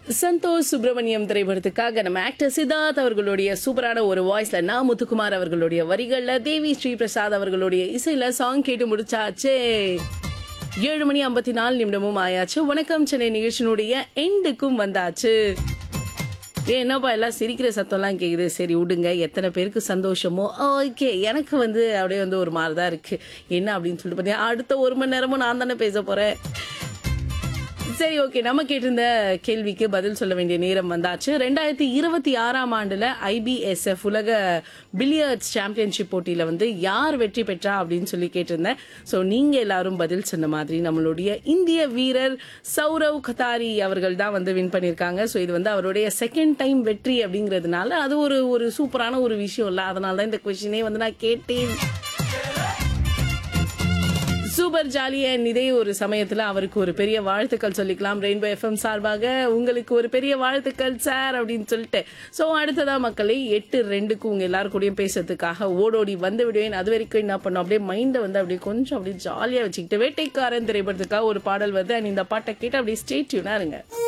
சந்தோஷ் சுப்பிரமணியம் திரைப்படத்துக்காக நம்ம ஆக்டர் சித்தார்த் அவர்களுடைய சூப்பரான ஒரு வாய்ஸ்ல நா முத்துக்குமார் அவர்களுடைய வரிகள்ல தேவி ஸ்ரீ பிரசாத் அவர்களுடைய இசையில சாங் கேட்டு முடிச்சாச்சே ஏழு மணி ஐம்பத்தி நாலு நிமிடமும் ஆயாச்சு வணக்கம் சென்னை நிகழ்ச்சியினுடைய எண்டுக்கும் வந்தாச்சு ஏ என்னப்பா எல்லாம் சிரிக்கிற சத்தம்லாம் கேக்குது சரி விடுங்க எத்தனை பேருக்கு சந்தோஷமோ ஓகே எனக்கு வந்து அப்படியே வந்து ஒரு மாதிரி தான் இருக்கு என்ன அப்படின்னு சொல்லிட்டு பார்த்தீங்கன்னா அடுத்த ஒரு மணி நேரமும் நான் தானே பேச போறேன் சரி ஓகே நம்ம கேட்டிருந்த கேள்விக்கு பதில் சொல்ல வேண்டிய நேரம் வந்தாச்சு ரெண்டாயிரத்தி இருபத்தி ஆறாம் ஆண்டுல ஐபிஎஸ்எஃப் உலக பில்லியர்ட்ஸ் சாம்பியன்ஷிப் போட்டியில வந்து யார் வெற்றி பெற்றா அப்படின்னு சொல்லி கேட்டிருந்தேன் ஸோ நீங்க எல்லாரும் பதில் சொன்ன மாதிரி நம்மளுடைய இந்திய வீரர் சௌரவ் கதாரி அவர்கள் தான் வந்து வின் பண்ணியிருக்காங்க ஸோ இது வந்து அவருடைய செகண்ட் டைம் வெற்றி அப்படிங்கிறதுனால அது ஒரு ஒரு சூப்பரான ஒரு விஷயம் இல்லை அதனால தான் இந்த கொஸ்டினே வந்து நான் கேட்டேன் சூப்பர் ஜாலியா இதே ஒரு சமயத்துல அவருக்கு ஒரு பெரிய வாழ்த்துக்கள் சொல்லிக்கலாம் ரெயின்போ எஃப்எம் சார்பாக உங்களுக்கு ஒரு பெரிய வாழ்த்துக்கள் சார் அப்படின்னு சொல்லிட்டு சோ அடுத்ததா மக்களை எட்டு ரெண்டுக்கு உங்க எல்லாரும் கூடயும் பேசுறதுக்காக ஓடோடி வந்து விடுவேன் அது வரைக்கும் என்ன பண்ணும் அப்படியே மைண்டை வந்து அப்படியே கொஞ்சம் அப்படியே ஜாலியா வச்சுக்கிட்டு வேட்டைக்காரன் திரைப்படத்துக்காக ஒரு பாடல் வருது அண்ட் இந்த பாட்டை கேட்டு அப்படியே ஸ்டேட் இருங்க